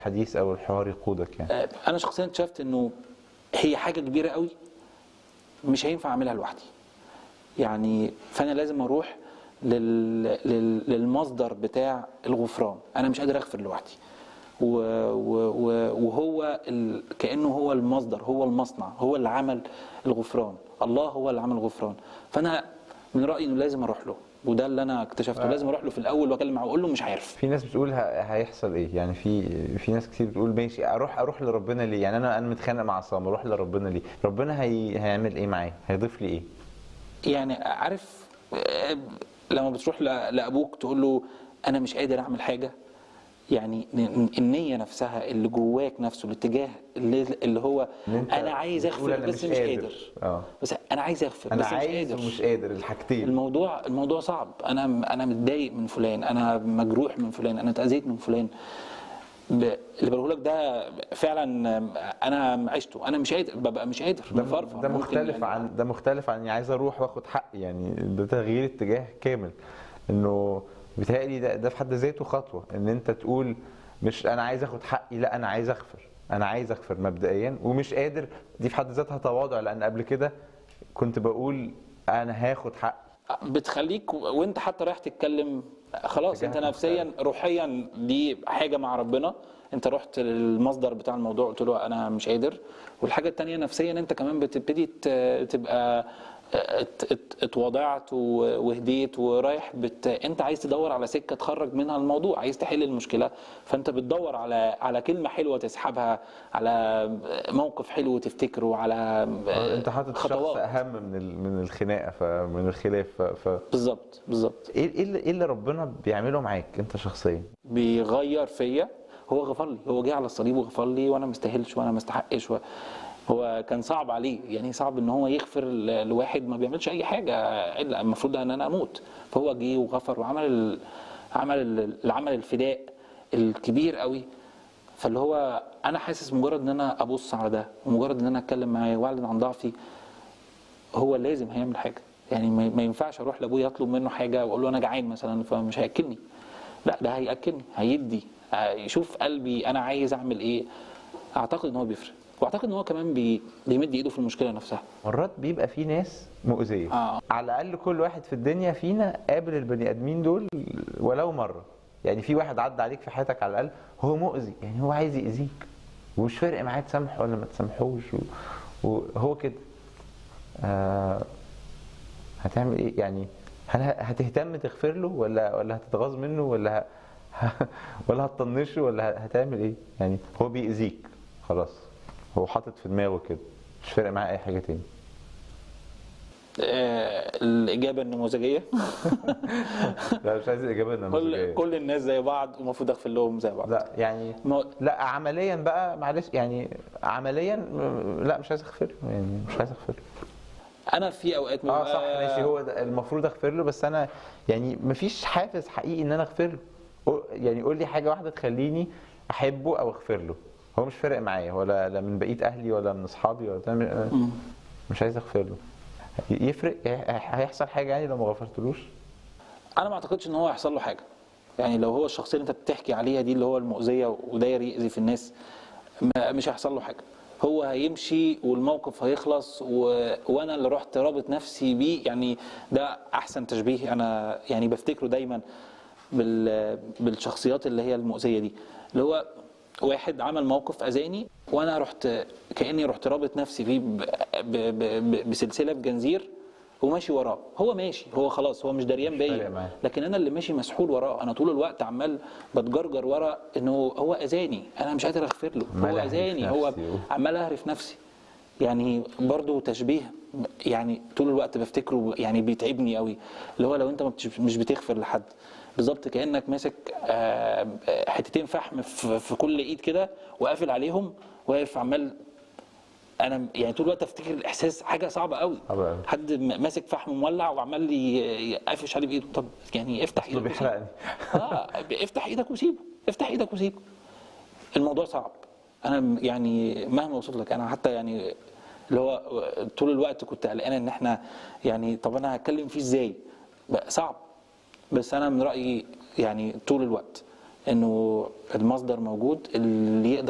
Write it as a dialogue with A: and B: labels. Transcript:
A: الحديث او الحوار يقودك يعني
B: آه، انا شخصيا اكتشفت انه هي حاجه كبيره قوي مش هينفع اعملها لوحدي يعني فانا لازم اروح لل... لل... للمصدر بتاع الغفران انا مش قادر اغفر لوحدي و... و... و... وهو ال... كانه هو المصدر هو المصنع هو اللي عمل الغفران الله هو اللي عمل الغفران فانا من رايي انه لازم اروح له وده اللي انا اكتشفته لازم اروح له في الاول واتكلم معاه واقول له مش عارف
A: في ناس بتقول ه- هيحصل ايه يعني في في ناس كتير بتقول ماشي اروح اروح لربنا ليه يعني انا انا متخانق مع عصام اروح لربنا ليه ربنا هي... هيعمل ايه معايا هيضيف لي ايه
B: يعني عارف آه، لما بتروح ل- لابوك تقول له انا مش قادر اعمل حاجه يعني ن- النيه نفسها اللي جواك نفسه الاتجاه اللي, اللي هو
A: إن أنت
B: انا عايز
A: بتقول
B: اغفر
A: أنا
B: بس
A: مش
B: مش
A: قادر.
B: قادر
A: اه
B: بس انا عايز اغفر
A: انا
B: بس مش
A: عايز
B: قادر
A: ومش قادر الحاجتين
B: الموضوع الموضوع صعب انا انا متضايق من فلان انا مجروح من فلان انا اتاذيت من فلان ب- اللي بقوله لك ده فعلا انا عشته انا مش قادر ببقى مش قادر
A: ده,
B: بفرفر
A: ده
B: ممكن
A: مختلف
B: يعني-
A: عن ده مختلف عن اني عايز اروح واخد حقي يعني ده تغيير اتجاه كامل انه بيتهيألي ده ده في حد ذاته خطوه ان انت تقول مش انا عايز اخد حقي لا انا عايز اغفر انا عايز اغفر مبدئيا ومش قادر دي في حد ذاتها تواضع لان قبل كده كنت بقول انا هاخد حقي
B: بتخليك و- وانت حتى رايح تتكلم خلاص انت
A: اتجاهك
B: نفسيا روحيا دي حاجه مع ربنا انت رحت للمصدر بتاع الموضوع قلت له انا مش قادر والحاجه التانية نفسيا انت كمان بتبتدي ت- تبقى ات- ات- اتواضعت و- وهديت ورايح بت... انت عايز تدور على سكه تخرج منها الموضوع عايز تحل المشكله فانت بتدور على على كلمه حلوه تسحبها على موقف حلو تفتكره على
A: انت حاطط شخص
B: خطوات
A: اهم من ال- من الخناقه فمن الخلاف ف, ف...
B: بالظبط بالظبط
A: ايه ايه اللي, إيه اللي ربنا بيعمله معاك انت شخصيا
B: بيغير فيا هو غفر لي هو جه على الصليب وغفر لي وانا ما استاهلش وانا ما استحقش و... هو كان صعب عليه يعني صعب ان هو يغفر ل- لواحد ما بيعملش اي حاجه الا المفروض ان انا اموت فهو جه وغفر وعمل ال... عمل ال- العمل الفداء الكبير قوي فاللي هو انا حاسس مجرد ان انا ابص على ده ومجرد ان انا اتكلم معاه واعلن عن ضعفي هو لازم هيعمل حاجه يعني ما ما ينفعش اروح لابويا اطلب منه حاجه واقول له انا جعان مثلا فمش هياكلني لا ده هياكلني هيدي آه، يشوف قلبي انا عايز اعمل ايه اعتقد ان هو بيفرق واعتقد ان هو كمان بي... بيمد ايده في المشكله نفسها
A: مرات بيبقى في ناس مؤذيه
B: آه.
A: على الاقل كل واحد في الدنيا فينا قابل البني ادمين دول ولو مره يعني في واحد عدى عليك في حياتك على الاقل هو مؤذي يعني هو عايز يأذيك ومش فارق معاه تسامحه ولا ما تسامحوش و- وهو كده آه هتعمل ايه يعني هل ه- هتهتم تغفر له ولا ولا هتتغاظ منه ولا ه... ولا هتطنشه ولا ه- هتعمل ايه يعني هو بيأذيك خلاص هو حاطط في دماغه كده مش فارق معاه اي حاجه تاني
B: آه الاجابه النموذجيه
A: لا مش عايز الاجابه
B: كل
A: النموذجيه
B: كل الناس زي بعض ومفروض اغفر لهم زي بعض
A: لا يعني
B: ما-
A: لا عمليا بقى معلش يعني عمليا م- لا مش عايز اغفر له يعني مش عايز اغفر له
B: انا في اوقات
A: اه
B: ببقى-
A: صح ماشي هو ده المفروض اغفر له بس انا يعني مفيش حافز حقيقي ان انا اغفر له قول- يعني قول لي حاجه واحده تخليني احبه او اغفر له هو مش فارق معايا ولا لا من بقيه اهلي ولا من اصحابي ولا بتاع، أنا
B: مم.
A: مش عايز اغفر له يفرق هيحصل حاجه يعني لو ما غفرتلوش
B: انا ما اعتقدش ان هو هيحصل له حاجه يعني لو هو الشخصيه اللي انت بتحكي عليها دي اللي هو المؤذيه وداير يأذي في الناس ما مش هيحصل له حاجه هو هيمشي والموقف هيخلص و... وانا اللي رحت رابط نفسي بيه يعني ده احسن تشبيه انا يعني بفتكره دايما بال... بالشخصيات اللي هي المؤذيه دي اللي هو واحد عمل موقف اذاني وانا رحت كاني رحت رابط نفسي فيه ب... ب... ب... بسلسله بجنزير وماشي وراه هو ماشي هو خلاص هو مش دريان
A: فارق
B: بيا
A: معاه.
B: لكن انا اللي ماشي مسحول وراه انا طول الوقت عمال بتجرجر ورا انه هو اذاني انا مش قادر اغفر له
A: عمال
B: هو
A: أهري في
B: اذاني هو
A: نفسي.
B: عمال اهرف نفسي يعني برضو تشبيه يعني طول الوقت بفتكره يعني بيتعبني قوي اللي هو لو انت ما بتش- مش بتغفر لحد بالظبط كانك ماسك آه، آه، حتتين فحم في في كل ايد كده وقافل عليهم واقف عمال انا يعني طول الوقت افتكر الاحساس حاجه صعبه قوي
A: صعبة أوي.
B: حد م- ماسك فحم مولع وعمال ي- يقفش عليه بايده طب يعني افتح
A: اصله
B: ايدك وسيبه.
A: بيحرقني
B: اه افتح ايدك وسيبه افتح ايدك وسيبه الموضوع صعب انا م- يعني مهما وصلت لك انا حتى يعني اللي هو طول الوقت كنت قلقان ان احنا يعني طب انا هتكلم فيه ازاي بقى صعب بس انا من رايي يعني طول الوقت انه المصدر موجود اللي يقدر